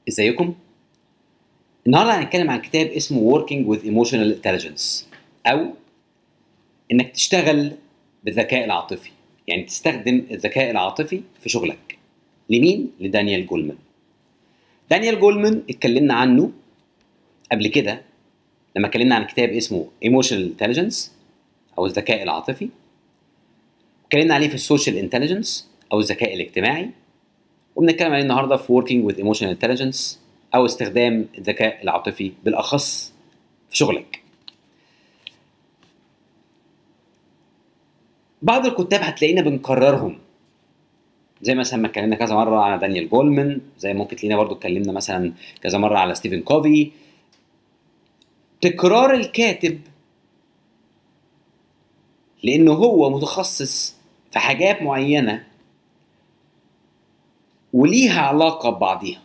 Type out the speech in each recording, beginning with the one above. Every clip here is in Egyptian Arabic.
ازيكم النهارده هنتكلم عن كتاب اسمه Working with Emotional Intelligence او انك تشتغل بالذكاء العاطفي يعني تستخدم الذكاء العاطفي في شغلك لمين لدانيال جولمان دانيال جولمان اتكلمنا عنه قبل كده لما اتكلمنا عن كتاب اسمه Emotional Intelligence او الذكاء العاطفي اتكلمنا عليه في السوشيال انتليجنس او الذكاء الاجتماعي وبنتكلم عليه النهارده في working with emotional intelligence او استخدام الذكاء العاطفي بالاخص في شغلك بعض الكتاب هتلاقينا بنكررهم زي مثلا ما اتكلمنا كذا مره على دانيال جولمان زي ممكن تلاقينا برضو اتكلمنا مثلا كذا مره على ستيفن كوفي تكرار الكاتب لانه هو متخصص في حاجات معينه وليها علاقه ببعضيها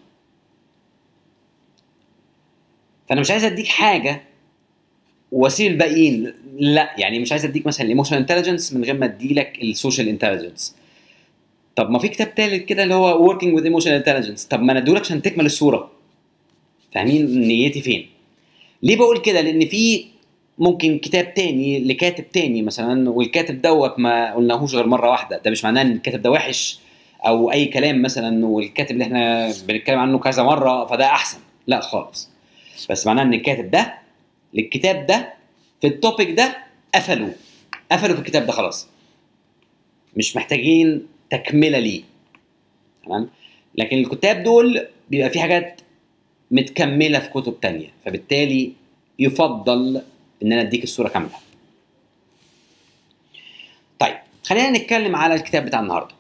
فانا مش عايز اديك حاجه واسيب الباقيين لا يعني مش عايز اديك مثلا الايموشنال انتليجنس من غير ما اديلك السوشيال انتليجنس طب ما في كتاب تالت كده اللي هو working with emotional intelligence طب ما انا ادولك عشان تكمل الصوره فاهمين نيتي فين ليه بقول كده لان في ممكن كتاب تاني لكاتب تاني مثلا والكاتب دوت ما قلناهوش غير مره واحده ده مش معناه ان الكاتب ده وحش او اي كلام مثلا والكاتب اللي احنا بنتكلم عنه كذا مره فده احسن لا خالص بس معناه ان الكاتب ده للكتاب ده في التوبيك ده قفلوا قفلوا في الكتاب ده خلاص مش محتاجين تكمله ليه تمام لكن الكتاب دول بيبقى في حاجات متكمله في كتب تانية فبالتالي يفضل ان انا اديك الصوره كامله طيب خلينا نتكلم على الكتاب بتاع النهارده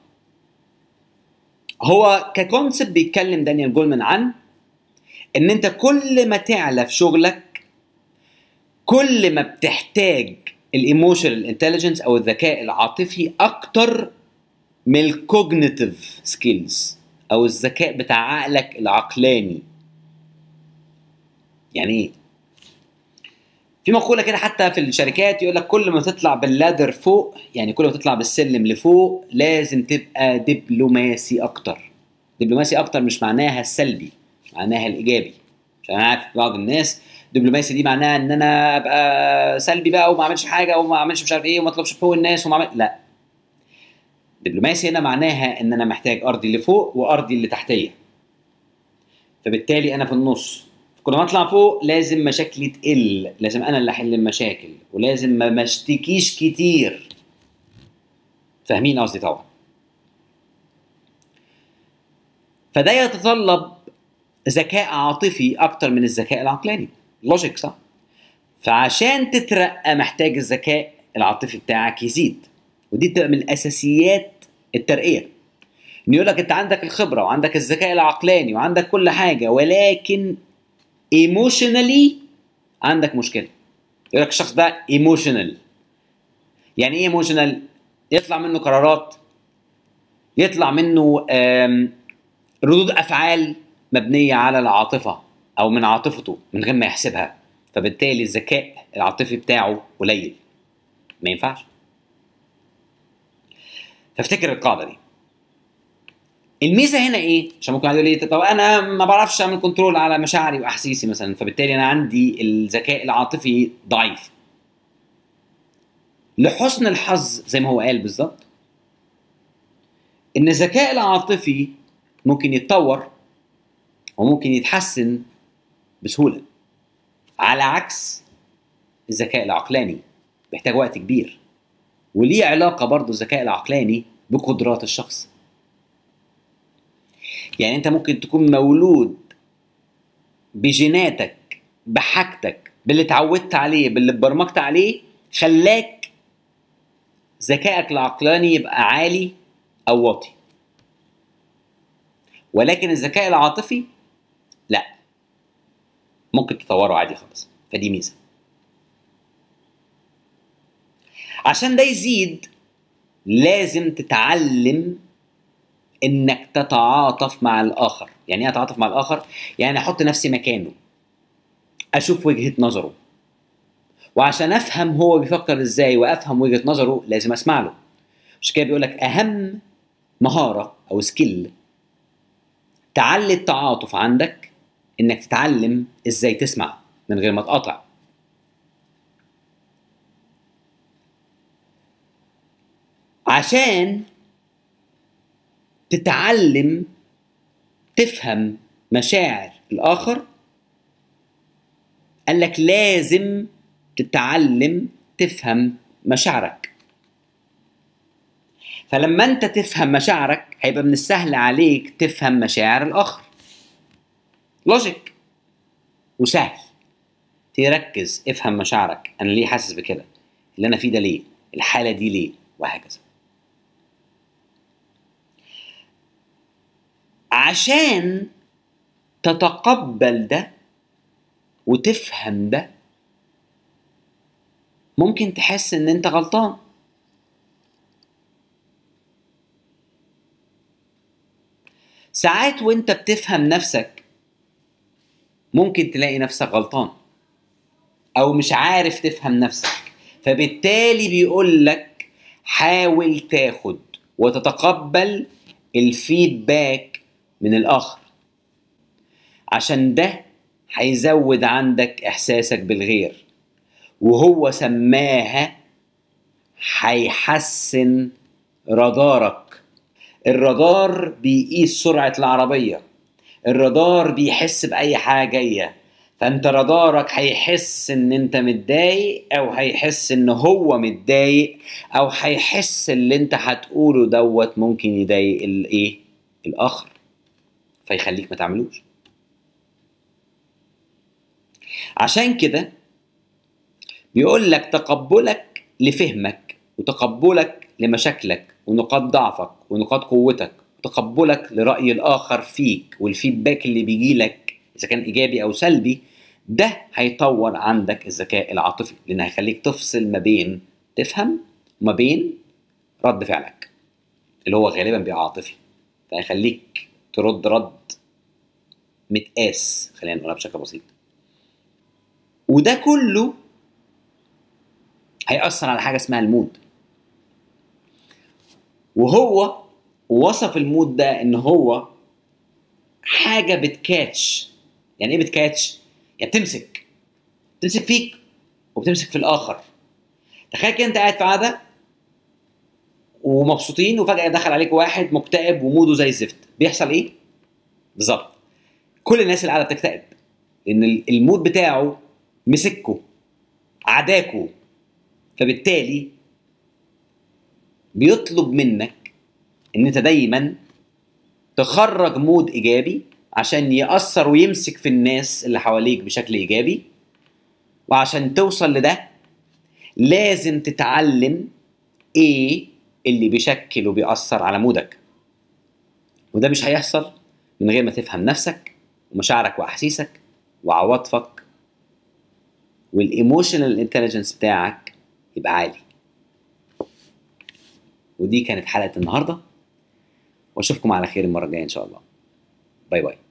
هو ككونسبت بيتكلم دانيال جولمان عن ان انت كل ما تعلى في شغلك كل ما بتحتاج الايموشنال انتليجنس او الذكاء العاطفي اكتر من الكوجنيتيف سكيلز او الذكاء بتاع عقلك العقلاني يعني ايه في مقوله كده حتى في الشركات يقول لك كل ما تطلع باللادر فوق يعني كل ما تطلع بالسلم لفوق لازم تبقى دبلوماسي اكتر دبلوماسي اكتر مش معناها السلبي مش معناها الايجابي عشان انا عارف بعض الناس دبلوماسي دي معناها ان انا ابقى سلبي بقى وما اعملش حاجه وما اعملش مش عارف ايه وما اطلبش حقوق الناس وما أعمل... لا دبلوماسي هنا معناها ان انا محتاج ارضي اللي فوق وارضي اللي تحتيه فبالتالي انا في النص كل ما اطلع فوق لازم مشاكلي تقل لازم انا اللي احل المشاكل ولازم ما مشتكيش كتير فاهمين قصدي طبعا فده يتطلب ذكاء عاطفي اكتر من الذكاء العقلاني لوجيك صح فعشان تترقى محتاج الذكاء العاطفي بتاعك يزيد ودي بتبقى من اساسيات الترقيه ان يقول لك انت عندك الخبره وعندك الذكاء العقلاني وعندك كل حاجه ولكن ايموشنالي عندك مشكله يقول لك الشخص ده ايموشنال يعني ايه ايموشنال يطلع منه قرارات يطلع منه ردود افعال مبنيه على العاطفه او من عاطفته من غير ما يحسبها فبالتالي الذكاء العاطفي بتاعه قليل ما ينفعش فافتكر القاعده دي الميزه هنا ايه؟ عشان ممكن يقول لي طب انا ما بعرفش اعمل كنترول على مشاعري واحاسيسي مثلا فبالتالي انا عندي الذكاء العاطفي ضعيف. لحسن الحظ زي ما هو قال بالظبط ان الذكاء العاطفي ممكن يتطور وممكن يتحسن بسهوله. على عكس الذكاء العقلاني بيحتاج وقت كبير. وليه علاقه برضه الذكاء العقلاني بقدرات الشخص. يعني انت ممكن تكون مولود بجيناتك بحاجتك باللي اتعودت عليه باللي اتبرمجت عليه خلاك ذكائك العقلاني يبقى عالي او واطي ولكن الذكاء العاطفي لا ممكن تطوره عادي خالص فدي ميزه عشان ده يزيد لازم تتعلم انك تتعاطف مع الاخر يعني ايه اتعاطف مع الاخر يعني احط نفسي مكانه اشوف وجهه نظره وعشان افهم هو بيفكر ازاي وافهم وجهه نظره لازم اسمع له عشان كده بيقول لك اهم مهاره او سكيل تعلي التعاطف عندك انك تتعلم ازاي تسمع من غير ما تقاطع عشان تتعلم تفهم مشاعر الاخر قال لك لازم تتعلم تفهم مشاعرك فلما انت تفهم مشاعرك هيبقى من السهل عليك تفهم مشاعر الاخر لوجيك وسهل تركز افهم مشاعرك انا ليه حاسس بكده اللي انا فيه ده ليه الحاله دي ليه وهكذا عشان تتقبل ده وتفهم ده ممكن تحس ان انت غلطان ساعات وانت بتفهم نفسك ممكن تلاقي نفسك غلطان او مش عارف تفهم نفسك فبالتالي بيقول لك حاول تاخد وتتقبل الفيدباك من الاخر عشان ده هيزود عندك احساسك بالغير وهو سماها هيحسن رادارك الرادار بيقيس سرعة العربية الرادار بيحس بأي حاجة جاية فانت رادارك هيحس ان انت متضايق او هيحس ان هو متضايق او هيحس اللي انت هتقوله دوت ممكن يضايق الايه الاخر فيخليك ما تعملوش عشان كده بيقول لك تقبلك لفهمك وتقبلك لمشاكلك ونقاط ضعفك ونقاط قوتك وتقبلك لرأي الآخر فيك والفيدباك اللي بيجي لك إذا كان إيجابي أو سلبي ده هيطور عندك الذكاء العاطفي لأن هيخليك تفصل ما بين تفهم وما بين رد فعلك اللي هو غالبا بيبقى عاطفي فهيخليك ترد رد متقاس خلينا نقولها بشكل بسيط وده كله هيأثر على حاجة اسمها المود وهو وصف المود ده ان هو حاجة بتكاتش يعني ايه بتكاتش؟ يعني بتمسك بتمسك فيك وبتمسك في الآخر تخيل كده انت قاعد في قعدة ومبسوطين وفجأة دخل عليك واحد مكتئب وموده زي الزفت بيحصل ايه؟ بالظبط كل الناس اللي قاعدة بتكتئب لأن المود بتاعه مسككوا عداكوا فبالتالي بيطلب منك ان انت دايما تخرج مود ايجابي عشان يأثر ويمسك في الناس اللي حواليك بشكل ايجابي وعشان توصل لده لازم تتعلم ايه اللي بيشكل وبيأثر على مودك وده مش هيحصل من غير ما تفهم نفسك ومشاعرك واحاسيسك وعواطفك والايموشنال انتليجنس بتاعك يبقى عالي ودي كانت حلقه النهارده واشوفكم على خير المره الجايه ان شاء الله باي باي